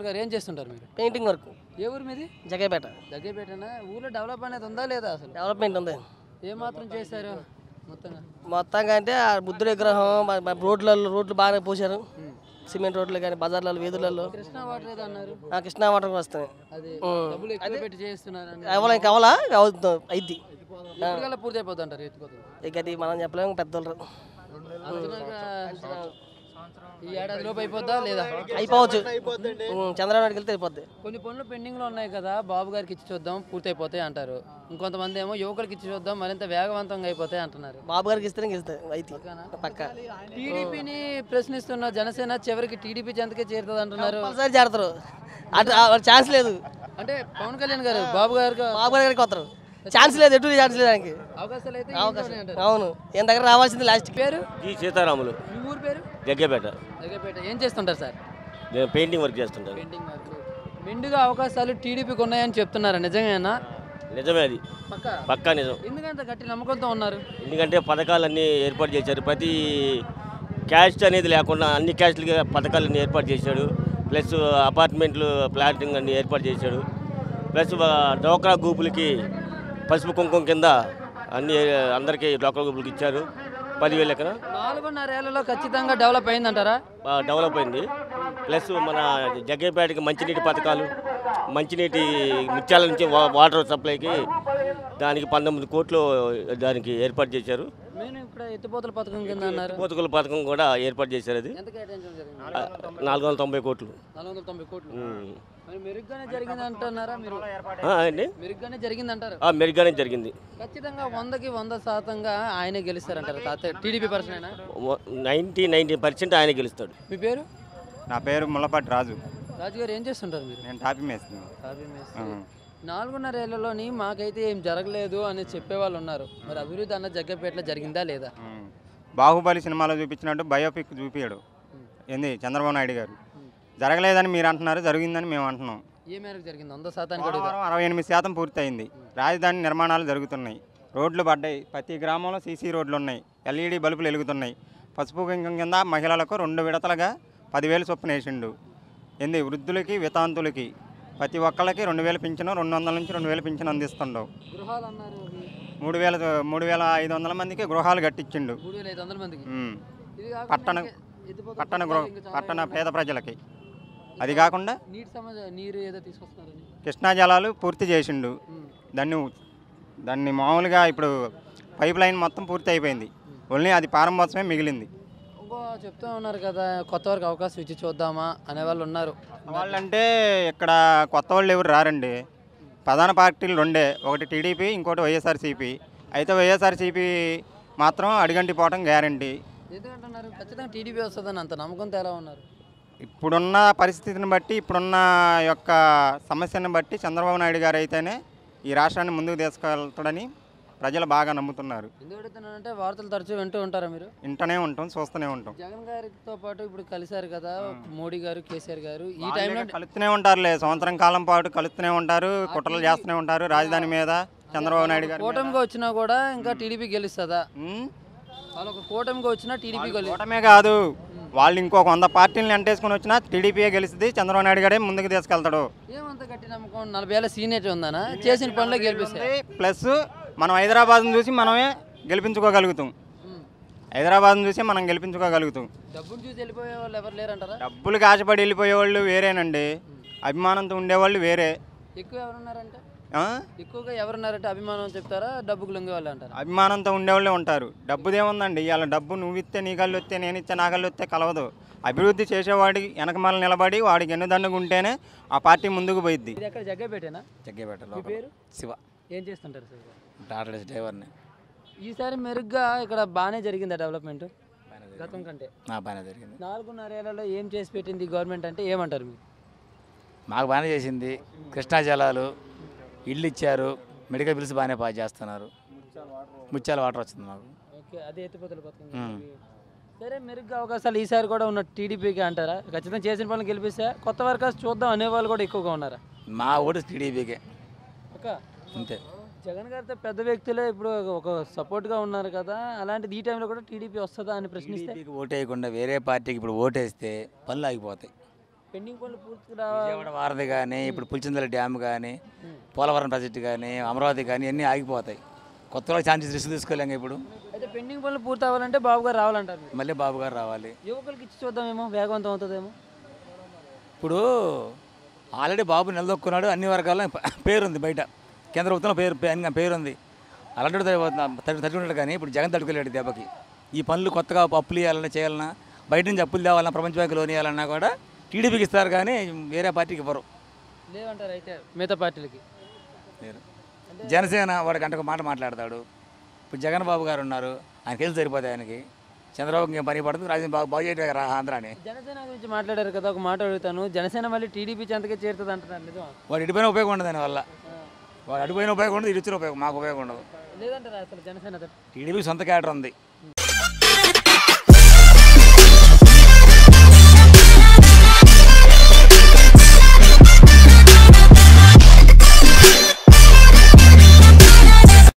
గారు ఏం చేస్తుంటారు మీరు పెయింటింగ్ వర్క్ ఏ ఊరు మీది జగేపేట దగ్గరపేటనా ఊర్లో డెవలప్ అనేది ఉందా లేదా అసలు డెవలప్మెంట్ ఉంది ఏ మాత్రం చేశారు మొత్తంగా మొత్తంగా అంటే ఆ బుద్ధుడి విగ్రహం మ- మ- రోడ్లలో రోడ్లు బాగా పోసారు సిమెంట్ రోడ్లు కానీ బజార్లలో వీధులలో కృష్ణా వాటర్ ఏదో అన్నారు ఆ కృష్ణా వాటర్ వస్తాయి అది ఉమ్. డబ్బులు ఎక్కువ పెట్టి చేస్తున్నారని అవలా ఇంకా అవలా అవుతుంది అయింది ఎప్పటికల్లా పూర్తి అయిపోతుంది అంటారు ఎత్తుకోతుంది ఇక అది మనం చెప్పలేము పెద్దోళ్ళు అంచనాగా ఈ ఏడాది లోపు అయిపోద్దా లేదా అయిపోవచ్చు ఉమ్, చంద్రబాబు నాయుడుకి వెళ్తే అయిపోద్ది కొన్ని పనులు పెండింగ్ లో ఉన్నాయి కదా బాబు గారికి ఇచ్చి చూద్దాం పూర్తి అయిపోతాయి అంటారు ఇంకొంతమంది ఏమో యువకులకి ఇచ్చి చూద్దాం మరింత వేగవంతంగా అయిపోతాయి అంటున్నారు బాబు గారికి ఇస్తే ఇస్తే అయితే పక్క టీడీపీని ప్రశ్నిస్తున్న జనసేన చివరికి టీడీపీ చెంతకే చేరుతుంది అంటున్నారు కంపల్సరీ చేడతారు అటు ఛాన్స్ లేదు అంటే పవన్ కళ్యాణ్ గారు బాబు గారు బాబు గారికి వస్తారు ఛాన్స్ లేదు ఎటు ఛాన్స్ లేదు ఆయనకి అవకాశాలు అయితే అవకాశం ఈయనతోనే అంటారు. అవును ఈయన దగ్గర రావాల్సింది లాస్ట్ పేరు జి సీతారాములు మీ ఊరు పేరు జగ్గపేట దగ్గరపేట ఏం చేస్తుంటారు సార్ నేను పెయింటింగ్ వర్క్ చేస్తుంటాను పెయింటింగ్ వర్క్ మెండుగా అవకాశాలు టీడీపీకి ఉన్నాయని చెప్తున్నారు నిజమేనా నిజమే అది పక్క పక్కా నిజం ఎందుకంత గట్టి నమ్మకంతో ఉన్నారు ఎందుకంటే పథకాలన్నీ ఏర్పాటు చేశారు ప్రతి క్యాస్ట్ అనేది లేకుండా అన్ని క్యాస్ట్లకి పథకాలన్నీ ఏర్పాటు చేశాడు ప్లస్ అపార్ట్మెంట్లు ప్లాటింగ్ అన్ని ఏర్పాటు చేశాడు ప్లస్ డోక్రా గ్రూపులకి పసుపు కుంకుమ కింద అన్ని అందరికీ డోక్రా గ్రూపులకి ఇచ్చారు పదివేలు లెక్కన నాలుగున్నరేళ్లలో ఖచ్చితంగా డెవలప్ అయిందంటారా బాగా డెవలప్ అయింది ప్లస్ మన జగ్గేపేటకి మంచినీటి పథకాలు మంచినీటి ముత్యాల నుంచి వా- వాటర్ సప్లైకి దానికి పంతొమ్మిది కోట్లు దానికి ఏర్పాటు చేశారు నేను ఇక్కడ ఎత్తిపోతల పథకం కింద అన్నారు పోతుకుల పథకం కూడా ఏర్పాటు చేశారు అది ఎంత కేటాయించడం జరిగింది ఆ, నాలుగు వందల తొంభై కోట్లు నాలుగు వందల తొంభై కోట్లు ఉమ్. మరి మెరుగ్గానే జరిగింది అంటున్నారా మీరు ఆ, అండి మెరుగ్గానే జరిగింది అంటారు ఆ, మెరుగ్గానే జరిగింది ఖచ్చితంగా వందకి వంద శాతంగా ఆయనే గెలుస్తారంటారు తాత టీడీపీ పర్సన్ అయినా నైంటీ నైంటీ పర్సెంట్ ఆయన గెలుస్తాడు మీ పేరు నా పేరు ముల్లపాటి రాజు రాజు గారు ఏం చేస్తుంటారు మీరు నేను టాపీ మేస్తున్నాను కాఫీ మేస్త్రి. నాలుగున్నరేళ్లలోని మాకైతే ఏం జరగలేదు అని చెప్పేవాళ్ళు ఉన్నారు మరి అభివృద్ధి అన్న జగ్గపేటలో జరిగిందా లేదా ఉమ్. బాహుబలి సినిమాలో చూపించినట్టు బయోపిక్ చూపించాడు ఏంది చంద్రబాబు నాయుడు గారు జరగలేదని మీరు అంటున్నారు జరిగిందని మేము అంటున్నాం ఏ మేరకు జరిగింది వంద శాతానికి అడుగుదా పోలవరం అరవై ఎనిమిది శాతం పూర్తయింది రాజధాని నిర్మాణాలు జరుగుతున్నాయి రోడ్లు పడ్డాయి ప్రతి గ్రామంలో సీసీ రోడ్లు ఉన్నాయి ఎల్ఈడి బల్బులు వెలుగుతున్నాయి పసుపు కుంకుమ కింద మహిళలకు రెండు విడతలుగా పదివేలు చొప్పున వేసిండు ఏంది వృద్ధులకి వితాంతులకి ప్రతి ఒక్కళ్ళకి రెండు వేలు పింఛను రెండు వందల నుంచి రెండు వేలు పింఛను అందిస్తుండవు గృహాలు అన్నారు అవి. మూడు వేల మూడు వేల ఐదు వందల మందికి గృహాలు కట్టించిండు మూడు వేల ఐదు వందల మందికి ఉమ్. ఇది కాకుండా పట్టణ ఇంకా ఎత్తిపోతల పట్టణ పథకాలు గృహ ఇంకా చాలా పట్టణ ఉన్నాయి. పేద ప్రజలకి అది కాకుండా నీటి సమస్య నీరు ఏదో తీసుకొస్తున్నారని కృష్ణా జలాలు పూర్తి చేసిండు ఉమ్. దాన్ని దాన్ని మామూలుగా ఇప్పుడు పైప్ లైన్ మొత్తం పూర్తి అయిపోయింది ఓన్లీ అది ప్రారంభోత్సవమే మిగిలింది ఇంకో చెప్తూ ఉన్నారు కదా కొత్త వారికి అవకాశం ఇచ్చి చూద్దామా అనే వాళ్ళు ఉన్నారు వాళ్ళంటే ఇక్కడ కొత్త వాళ్ళు ఎవరు రారండి ప్రధాన పార్టీలు రెండే ఒకటి టీడీపీ ఇంకోటి వైఎస్ఆర్సీపీ అయితే వైఎస్ఆర్సీపీ మాత్రం అడిగంటి పోవటం గ్యారంటీ ఎందుకంటున్నారు ఖచ్చితంగా టీడీపీ వస్తుందని అంత నమ్మకంతో ఎలా ఉన్నారు ఇప్పుడున్న పరిస్థితిని బట్టి ఇప్పుడున్న యొక్క సమస్యను బట్టి చంద్రబాబు నాయుడు గారు అయితేనే ఈ రాష్ట్రాన్ని ముందుకు తీసుకెళ్తాడని ప్రజలు బాగా నమ్ముతున్నారు ఎందుకు అడుగుతున్నానంటే వార్తలు తరచూ వింటూ ఉంటారా మీరు వింటూనే ఉంటాం చూస్తూనే ఉంటాం జగన్ గారితో పాటు ఇప్పుడు కలిశారు కదా మోడీ గారు కేసీఆర్ గారు ఈ వాళ్ళు టైంలో కలుస్తూనే ఉంటారులే సంవత్సరం కాలం పాటు కలుస్తూనే ఉంటారు కుట్రలు చేస్తూనే ఉంటారు రాజధాని మీద చంద్రబాబు నాయుడు గారు కూటమిగా వచ్చినా కూడా ఇంకా టీడీపీ గెలుస్తుందా ఉమ్, వాళ్ళు ఒక కూటమిగా వచ్చినా టీడీపీ గెలు కూటమే కాదు వాళ్ళు ఇంకొక వంద పార్టీలను ఎంటేసుకుని వచ్చినా టీడీపీయే గెలిచింది చంద్రబాబు నాయుడు గారే ముందుకు తీసుకెళ్తాడు ఏమంత గట్టి నమ్మకం నలభై ఏళ్ళ సీనియర్ ఉందనా చేసిన పనులు గెలిపిస్తాయి ప్లస్ మనం హైదరాబాద్ను చూసి మనమే గెలిపించుకోగలుగుతాం ఉమ్. హైదరాబాద్ను చూసి మనం గెలిపించుకోగలుగుతాం డబ్బును చూసి వెళ్ళిపోయే వాళ్ళు ఎవరు లేరంటారా డబ్బులు ఆశపడి వెళ్ళిపోయే వాళ్ళు వేరేనండి అభిమానంతో ఉండేవాళ్ళు వేరే ఎక్కువ ఎవరున్నారంటే ఆ? ఎక్కువగా ఎవరున్నారంటే అభిమానం చెప్తారా డబ్బుకు లొంగే వాళ్ళు అంటారా అభిమానంతో ఉండేవాళ్ళే ఉంటారు డబ్బుదేముందండి ఇవాళ డబ్బు నువ్వు ఇస్తే నీ కళ్ళు వస్తే నేను ఇస్తే నా కళ్ళు వస్తే కలవదు అభివృద్ధి చేసేవాడికి వెనకమాల నిలబడి వాడికి ఎన్నుదండగా ఉంటేనే ఆ పార్టీ ముందుకు పోయిద్ది ఇది ఎక్కడ జగ్గపేటేనా జగ్గేపేట మీ లోపల పేరు శివ ఏం చేస్తుంటారు సార్ టాటా డ్రైవర్ని ఈసారి మెరుగ్గా ఇక్కడ బాగానే జరిగిందా డెవలప్మెంట్ గతం కంటే నా బాగానే జరిగింది నాలుగున్నరేళ్లలో ఏం చేసి పెట్టింది గవర్నమెంట్ అంటే ఏమంటారు మీరు మాకు బాగానే చేసింది కృష్ణా జలాలు ఇల్లు ఇచ్చారు మెడికల్ బిల్స్ బాగానే పాస్ చేస్తున్నారు ముత్యాల వాటర్ వచ్చింది మాకు ఓకే అదే ఎత్తిపోతల పథకం గురించి. సరే మెరుగ్గా అవకాశాలు ఈసారి కూడా ఉన్న టీడీపీకి అంటారా ఖచ్చితంగా చేసిన పనులు గెలిపిస్తే కొత్త వర్కర్స్ చూద్దాం అనేవాళ్ళు కూడా ఎక్కువగా ఉన్నారా మా ఓటు టీడీపీకే ఒక అంతే జగన్ గారితో పెద్ద వ్యక్తులే ఇప్పుడు ఒక సపోర్ట్గా ఉన్నారు కదా అలాంటిది ఈ టైంలో కూడా టీడీపీ వస్తుందా అని ప్రశ్నిస్తే టీడీపీకి ఓటు వేయకుండా వేరే పార్టీకి ఇప్పుడు ఓటేస్తే పనులు ఆగిపోతాయి పెండింగ్ పనులు పూర్తిగా రా విజయవాడ వారధి కానీ ఇప్పుడు పులిచింతల డ్యామ్ కానీ పోలవరం ప్రాజెక్టు కానీ అమరావతి కానీ అన్నీ ఆగిపోతాయి కొత్తలో ఛాన్సెస్ రిస్క్ తీసుకోలేం ఇప్పుడు అయితే పెండింగ్ పనులు పూర్తి అవ్వాలంటే బాబు గారు రావాలంటారు మీరు. మళ్ళీ బాబు గారు రావాలి యువకులకి ఇచ్చి చూద్దామేమో వేగవంతం అవుతుందేమో ఇప్పుడు ఆల్రెడీ బాబు నిలదొక్కున్నాడు అన్ని వర్గాల్లో ప- పేరుంది బయట కేంద్ర ప్రభుత్వంలో పేరు పే- అన్ని పేరుంది అలాంటి తట్టు తట్టుకున్నాడు కానీ ఇప్పుడు జగన్ తట్టుకోలేడు దెబ్బకి ఈ పనులు కొత్తగా అప్పులు ఇవ్వాలన్నా చేయాలన్నా బయట నుంచి అప్పులు తేవాలన్నా ప్రపంచ బ్యాంకు లోన్ ఇవ్వాలన్నా కూడా టీడీపీకి ఇస్తారు కానీ వేరే పార్టీకి ఇవ్వరు లేవంటారు అయితే మిగతా పార్టీలకి లేరు. జనసేన వాడు గంటకు మాట మాట్లాడతాడు ఇప్పుడు జగన్ బాబు గారు ఉన్నారు ఆయన కేసు సరిపోతాయి ఆయనకి చంద్రబాబు ఇంకేం పని పడుతుంది రాజధాని బాగు బాగు చేయడం రా ఆంధ్రాని జనసేన గురించి మాట్లాడారు కదా ఒక మాట అడుగుతాను జనసేన మళ్ళీ టీడీపీ చెంతకే చేరుతుంది అంటున్నారు నిజం వాడు ఇటుపోయిన ఉపయోగం ఉండదు దానివల్ల వాడు అటుపోయిన ఉపయోగం ఉండదు ఇటు వచ్చిన ఉపయోగం మాకు ఉపయోగం ఉండదు లేదంటారా అసలు జనసేన తట్టు. టీడీపీకి సొంత క్యాడర్ ఉంది